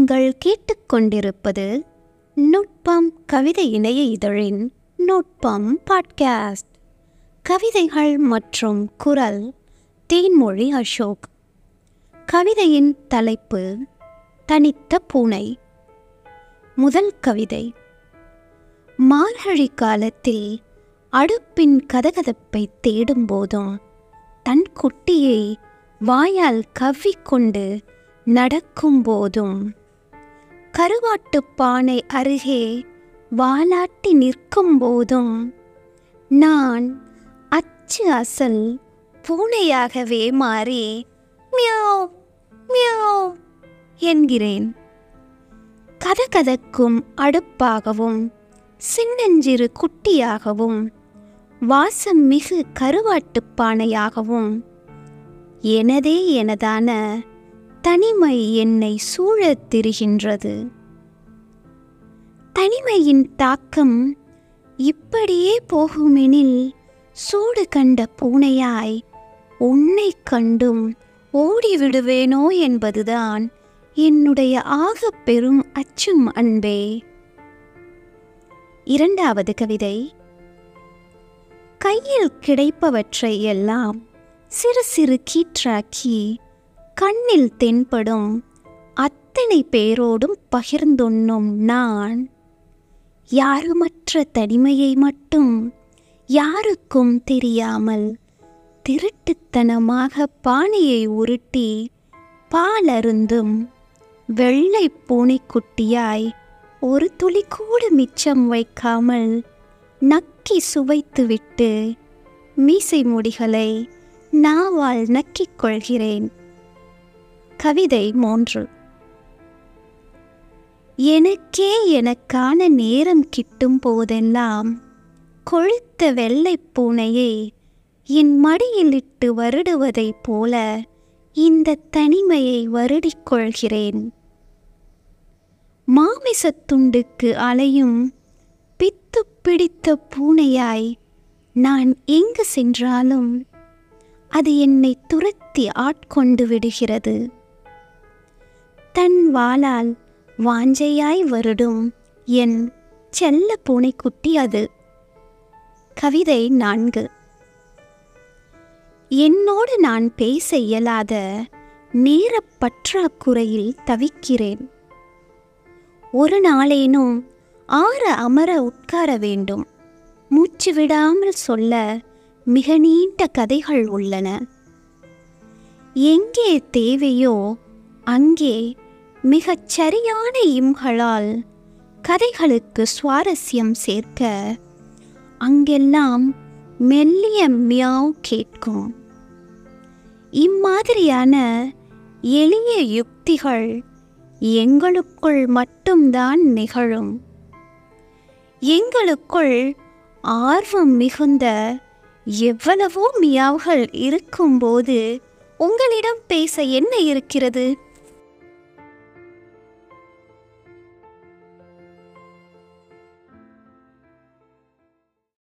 நீங்கள் கேட்டுக்கொண்டிருப்பது நுட்பம் கவிதை இணைய இதழின் நுட்பம் பாட்காஸ்ட் கவிதைகள் மற்றும் குரல் தேன்மொழி அசோக் கவிதையின் தலைப்பு தனித்த பூனை முதல் கவிதை மார்கழி காலத்தில் அடுப்பின் கதகதப்பை தேடும் போதும் தன் குட்டியை வாயால் கவ்விக்கொண்டு நடக்கும் போதும் கருவாட்டுப் பானை அருகே வாலாட்டி நிற்கும் போதும் நான் அச்சு அசல் பூனையாகவே மாறி மியாவ் மியாவ் என்கிறேன் கதகதக்கும் அடுப்பாகவும் சின்னஞ்சிறு குட்டியாகவும் வாசம் மிகு கருவாட்டுப் பானையாகவும் எனதே எனதான தனிமை என்னை சூழத் திரிகின்றது தனிமையின் தாக்கம் இப்படியே போகுமெனில் சூடு கண்ட பூனையாய் உன்னை கண்டும் ஓடிவிடுவேனோ என்பதுதான் என்னுடைய ஆகப் பெரும் அச்சும் அன்பே இரண்டாவது கவிதை கையில் கிடைப்பவற்றை எல்லாம் சிறு சிறு கீற்றாக்கி கண்ணில் தென்படும் அத்தனை பேரோடும் பகிர்ந்துண்ணும் நான் யாருமற்ற தனிமையை மட்டும் யாருக்கும் தெரியாமல் திருட்டுத்தனமாக பானையை உருட்டி பாலருந்தும் வெள்ளை பூனைக்குட்டியாய் ஒரு துளி கூட மிச்சம் வைக்காமல் நக்கி சுவைத்துவிட்டு மீசை முடிகளை நாவால் நக்கிக் கொள்கிறேன் கவிதை மூன்று எனக்கே எனக்கான நேரம் கிட்டும் போதெல்லாம் கொழுத்த வெள்ளைப் பூனையை என் மடியிலிட்டு வருடுவதைப் போல இந்த தனிமையை வருடிக் கொள்கிறேன் மாமிசத்துண்டுக்கு அலையும் பித்து பிடித்த பூனையாய் நான் எங்கு சென்றாலும் அது என்னை துரத்தி ஆட்கொண்டு விடுகிறது தன் வாளால் வாஞ்சையாய் வருடும் என் செல்ல பூனைக்குட்டி அது கவிதை நான்கு என்னோடு நான் பேச இயலாத நேரப் பற்றாக்குறையில் தவிக்கிறேன் ஒரு நாளேனும் ஆற அமர உட்கார வேண்டும் மூச்சு விடாமல் சொல்ல மிக நீண்ட கதைகள் உள்ளன எங்கே தேவையோ அங்கே மிகச் சரியான இம்களால் கதைகளுக்கு சுவாரஸ்யம் சேர்க்க அங்கெல்லாம் மெல்லிய மியாவ் கேட்கும் இம்மாதிரியான எளிய யுக்திகள் எங்களுக்குள் மட்டும்தான் நிகழும் எங்களுக்குள் ஆர்வம் மிகுந்த எவ்வளவோ மியாவ்கள் இருக்கும்போது உங்களிடம் பேச என்ன இருக்கிறது